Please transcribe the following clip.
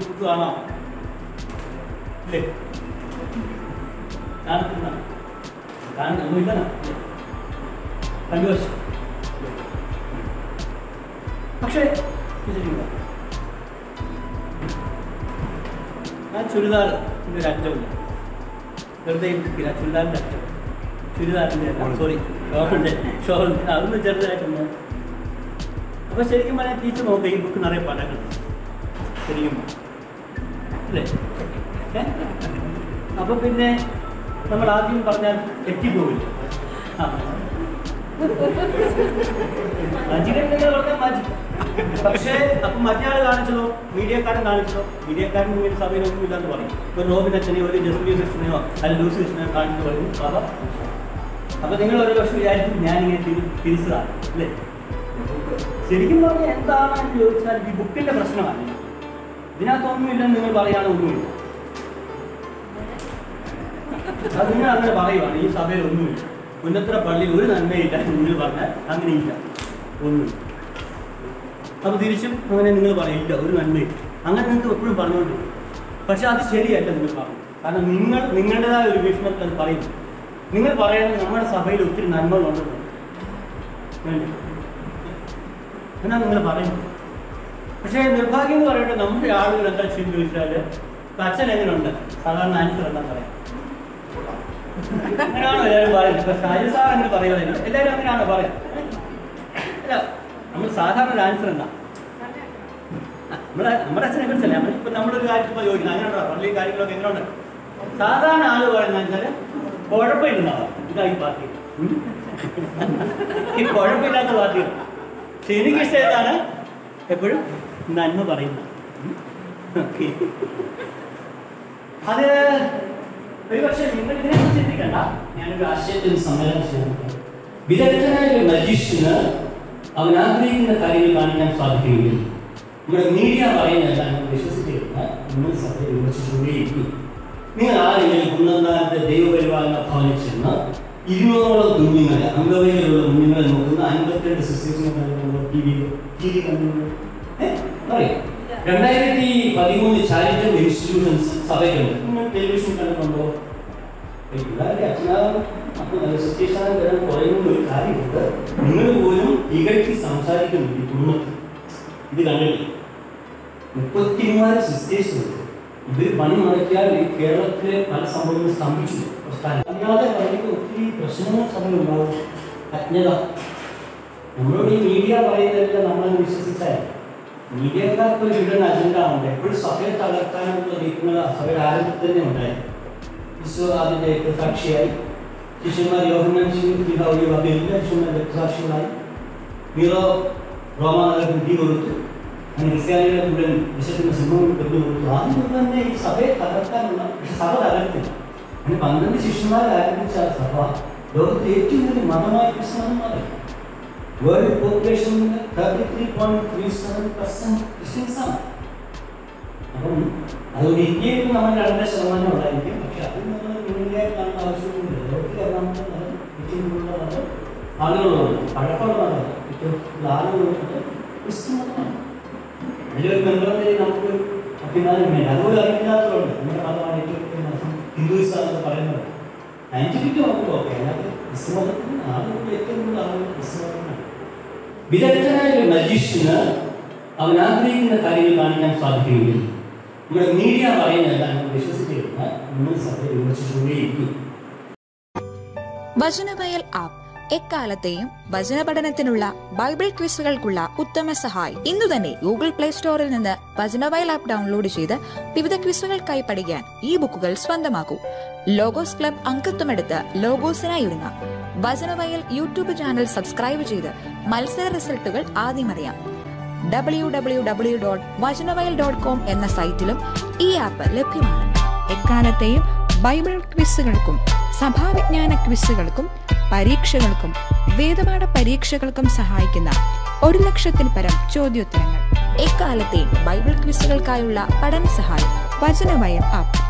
Book കാണാം ഇല്ലേ കാണത്തില്ല കാണുന്നില്ല കണ്ടുവച്ചു പക്ഷേ വിചാരിക്കുക ഞാൻ ചുരിദാർ ഒരു അറ്റമില്ല വെറുതെ ഇരിക്കില്ല ചുരിദാറിൻ്റെ അറ്റം ചുരിദാറിൻ്റെ അല്ല സോറി ഷോളിൻ്റെ ഷോളിൻ്റെ അതൊന്ന് ചെറുതായിട്ടൊന്ന് അപ്പോൾ ശരിക്കും പറഞ്ഞാൽ ടീച്ചർ നോക്കുക ഈ ബുക്ക് നിറയെ പടങ്ങൾ ശരിക്കും അല്ലേ അപ്പോൾ പിന്നെ നമ്മൾ ആദ്യം പറഞ്ഞാൽ തെറ്റിപ്പോവില്ല ആ മജിക് എന്തെങ്കിലും പറഞ്ഞാൽ മജിക് പക്ഷേ അപ്പം മറ്റേ കാണിച്ചതോ മീഡിയക്കാരൻ കാണിച്ചതോ മീഡിയക്കാരൻ ഇങ്ങനെ സഭയിലൊന്നും ഇല്ലെന്ന് പറയും ഒരു റോബിൻ അച്ഛനെയോ ഒരു ജസ്മി കൃഷ്ണനെയോ അല്ലെങ്കിൽ ലൂസി കൃഷ്ണനെയോ കാണിച്ചു പറയും സഭ അപ്പൊ നിങ്ങൾ ഒരു പക്ഷെ വിചാരിക്കും ഞാനിങ്ങനെ തിരി തിരിച്ചതാണ് അല്ലേ ശരിക്കും പറഞ്ഞാൽ എന്താണെന്ന് ചോദിച്ചാൽ ഈ ബുക്കിന്റെ പ്രശ്നമല്ല ഇതിനകത്തൊന്നുമില്ലെന്ന് നിങ്ങൾ പറയാണ് ഒന്നുമില്ല അത് നിങ്ങൾ അങ്ങനെ പറയുവാണ് ഈ സഭയിൽ ഒന്നുമില്ല പുന്നത്ര പള്ളിയിൽ ഒരു നന്മയില്ല എന്ന് നിങ്ങൾ പറഞ്ഞാൽ അങ്ങനെയില്ല ഒന്നും അപ്പൊ തിരിച്ചും അങ്ങനെ നിങ്ങൾ പറയില്ല ഒരു നന്മയില്ല അങ്ങനെ നിങ്ങൾക്ക് എപ്പോഴും പറഞ്ഞുകൊണ്ട് പക്ഷെ അത് ശരിയല്ല നിങ്ങൾ പറഞ്ഞു കാരണം നിങ്ങൾ നിങ്ങളുടേതായ ഒരു വീക്ഷണത്തിൽ അത് പറയുന്നു നിങ്ങൾ പറയുന്നത് നമ്മുടെ സഭയിൽ ഒത്തിരി നന്മകളുണ്ടെന്ന് വേണ്ടി എന്നാ നിങ്ങൾ പറയുന്നു പക്ഷേ നിർഭാഗ്യം എന്ന് പറയുന്നത് നമ്മുടെ ആളുകൾ എന്താ ചെയ്യുന്നത് ചോദിച്ചാൽ ഇപ്പൊ അച്ഛൻ എങ്ങനെയുണ്ട് സാധാരണ ആൻസർ എന്താ പറയാം അങ്ങനെയാണോ എല്ലാവരും പറയുന്നത് ഇപ്പൊ ഷാജി സാർ അങ്ങനെ പറയുന്നത് എല്ലാവരും അങ്ങനെയാണോ പറയാം അല്ല നമ്മൾ സാധാരണ ഒരു ആൻസർ എന്താ ആ, നമ്മളെ നമ്മുടെ അച്ഛനെ കുറിച്ചല്ലേ നമ്മൾ ഇപ്പൊ നമ്മളൊരു കാര്യം ഇപ്പൊ ചോദിക്കുന്നത് അങ്ങനെയുണ്ടോ പള്ളി കാര്യങ്ങളൊക്കെ എങ്ങനെയുണ്ട് സാധാരണ ആള് പറയുന്നത് വെച്ചാല് കുഴപ്പമില്ലെന്നാണ് ഇതാ ഈ പാർട്ടി ഉം. ഈ കുഴപ്പമില്ലാത്ത പാർട്ടികൾ പക്ഷെ എനിക്കിഷ്ടം ഏതാണ് എപ്പോഴും നന്മ പറയുന്നത് ഉം. ഓക്കേ. അത് ഒരുപക്ഷെ നിങ്ങൾ ഇതിനെക്കുറിച്ച് ചിന്തിക്കണ്ട ഞാനൊരു ആശയത്തിന് സമ്മേളനം ചെയ്യുന്നത് വിദഗ്ധനായ ഒരു മജീഷ്യന് അവൻ ആഗ്രഹിക്കുന്ന കാര്യങ്ങൾ കാണിക്കാൻ സാധിക്കുകയും നമ്മുടെ മീഡിയ പറയുന്നത് നമ്മൾ വിശ്വസിച്ചിരുന്ന നിങ്ങൾ സഭയെ വിമർശിച്ചുകൊണ്ടേയിരിക്കും നിങ്ങൾ ആരെങ്കിലും കുന്നന്താനത്തെ ദൈവപരിപാലന ഭവനിൽ ചെന്ന് ഇരുന്നൂറോളം കുഞ്ഞുങ്ങളെ അംഗവൈകലുള്ള കുഞ്ഞുങ്ങളെ നോക്കുന്ന അൻപത്തിരണ്ട് സിസ്റ്റേഴ്സിനെ കണ്ടുകൊണ്ടോ ടി വി ടി വി കണ്ടുകൊണ്ടോ അറിയാം രണ്ടായിരത്തി പതിമൂന്ന് ചാരിറ്റബിൾ ഇൻസ്റ്റിറ്റ്യൂഷൻസ് സഭയ്ക്കുണ്ട് നിങ്ങൾ ടെലിവിഷൻ കണ്ടിട്ടുണ്ടോ പിള്ളേരുടെ അച്ഛനാവും അപ്പോൾ നല്ല സിസ്റ്റേഴ്സാണ് വരാൻ കുറയുന്ന ഒരു കാര്യമുണ്ട് നിങ്ങൾ പോലും ഇകഴ്ത്തി സംസാരിക്കുന്നു ഈ കുടുംബത്തിൽ ഇത് കണ്ടിട്ടില്ല മുപ്പത്തിമൂവായിരം സിസ്റ്റേഴ്സ് ഉണ്ട് ഇവർ പണി മുടക്കിയാൽ ഈ കേരളത്തിലെ പല സംഭവങ്ങളും സ്തംഭിച്ചു പ്രസ്ഥാനം അല്ലാതെ വളരെ ഒത്തിരി പ്രശ്നങ്ങൾ സഭയിൽ ഉണ്ടാവും അജ്ഞത നമ്മളോട് ഈ മീഡിയ പറയുന്നതെല്ലാം നമ്മളത് വിശ്വസിച്ചാൽ മീഡിയക്കാർക്ക് ഒരു ഹിഡൻ അജണ്ട ഉണ്ട് എപ്പോഴും സഭയെ തകർക്കാനുള്ള നീക്കങ്ങൾ സഭയുടെ ആരംഭത്തിൽ തന്നെ ഉണ്ടായി വിശ്വ അതിൻ്റെ രക്തസാക്ഷിയായി ശിഷ്യന്മാർ യോഹന്നാൻ ഒഴിവാക്കി എല്ലാ ശിഷ്യന്മാർ രക്തസാക്ഷികളായി മീറോ റോമ നഗരത്തിൽ തീ കൊടുത്തു അങ്ങനെ ക്രിസ്ത്യാനികളെ മുഴുവൻ വിശക്കുന്ന സിംഹം കൊണ്ടു കൊടുത്തു ആദ്യം തന്നെ ഈ സഭയെ തകർക്കാനുള്ള പക്ഷെ സഭ തകർത്തില്ല അങ്ങനെ പന്ത്രണ്ട് ശിഷ്യന്മാർ ആരംഭിച്ച ആ സഭ ലോകത്തിലെ ഏറ്റവും വലിയ മതമായ ക്രിസ്തു മാറി world population thirty three point three seven percent Christians ആണ് അപ്പം അതുകൊണ്ട് ഇന്ത്യയിൽ നമ്മൾ രണ്ടര ശതമാനം ഉണ്ടായിരിക്കും പക്ഷെ അത് നമ്മൾ മുന്നിലേക്ക് കാണേണ്ട ആവശ്യമൊന്നുമില്ല ലോകത്തിൽ എറണാകുളത്ത് നല്ല ഏറ്റവും കൂടുതൽ അത് ആളുകളുണ്ട് പഴക്കമുള്ള മതമല്ല ഏറ്റവും കൂടുതൽ ആളുകളുള്ളത് ക്രിസ്തു മതമാണ് അതിലൊരു ബന്ധത്തിൽ നമുക്ക് അഭിമാനം വേണ്ട അതുപോലെ അറിയില്ലാത്തതുകൊണ്ട് നമ്മുടെ മതമാണ് ഏറ്റവും വലിയ മതം ഹിന്ദുയിസം എന്നൊക്കെ പറയുന്നത് സയന്റിഫിക് നമുക്ക് ഓക്കെ അതിനകത്ത് ക്രിസ്തു മതത്തിന് ആളുകൾ ഏറ്റവും കൂടുതൽ ആളുകൾ ക്രിസ്തു മതത്തിനാണ് വിദഗ്ധനായ ഒരു മജീഷ്യന് അവൻ ആഗ്രഹിക്കുന്ന കാര്യങ്ങൾ കാണിക്കാൻ സാധിക്കുകയും നമ്മുടെ മീഡിയ പറയുന്നതെല്ലാം നമ്മൾ വിശ്വസിച്ചിരുന്ന നമ്മൾ സഭയെ വിമർശിച്ചുകൊണ്ടേയിരിക്കും വചനവയൽ ആപ്പ് എക്കാലത്തെയും വചന പഠനത്തിനുള്ള ബൈബിൾ ക്വിസുകൾക്കുള്ള ഉത്തമ സഹായി ഇന്നു തന്നെ ഗൂഗിൾ പ്ലേ സ്റ്റോറിൽ നിന്ന് വചനവയൽ ആപ്പ് ഡൗൺലോഡ് ചെയ്ത് വിവിധ ക്വിസുകൾക്കായി പഠിക്കാൻ ഈ ബുക്കുകൾ സ്വന്തമാക്കൂ ലോഗോസ് ക്ലബ് അംഗത്വമെടുത്ത് ലോഗോസിനായി ഒരുങ്ങാം വചനവയൽ യൂട്യൂബ് ചാനൽ സബ്സ്ക്രൈബ് ചെയ്ത് മത്സര റിസൾട്ടുകൾ ആദ്യം അറിയാം W W W dot Vachanavayal dot com എന്ന സൈറ്റിലും ഈ ആപ്പ് ലഭ്യമാണ് എക്കാലത്തെയും ബൈബിൾ ക്വിസുകൾക്കും സഭാവിജ്ഞാന ക്വിസുകൾക്കും പരീക്ഷകൾക്കും വേദപാഠ പരീക്ഷകൾക്കും സഹായിക്കുന്ന ഒരു ലക്ഷത്തിൽ പരം ചോദ്യോത്തരങ്ങൾ എക്കാലത്തെയും ബൈബിൾ ക്വിസുകൾക്കായുള്ള പഠന സഹായം വചനവയൽ ആപ്പ്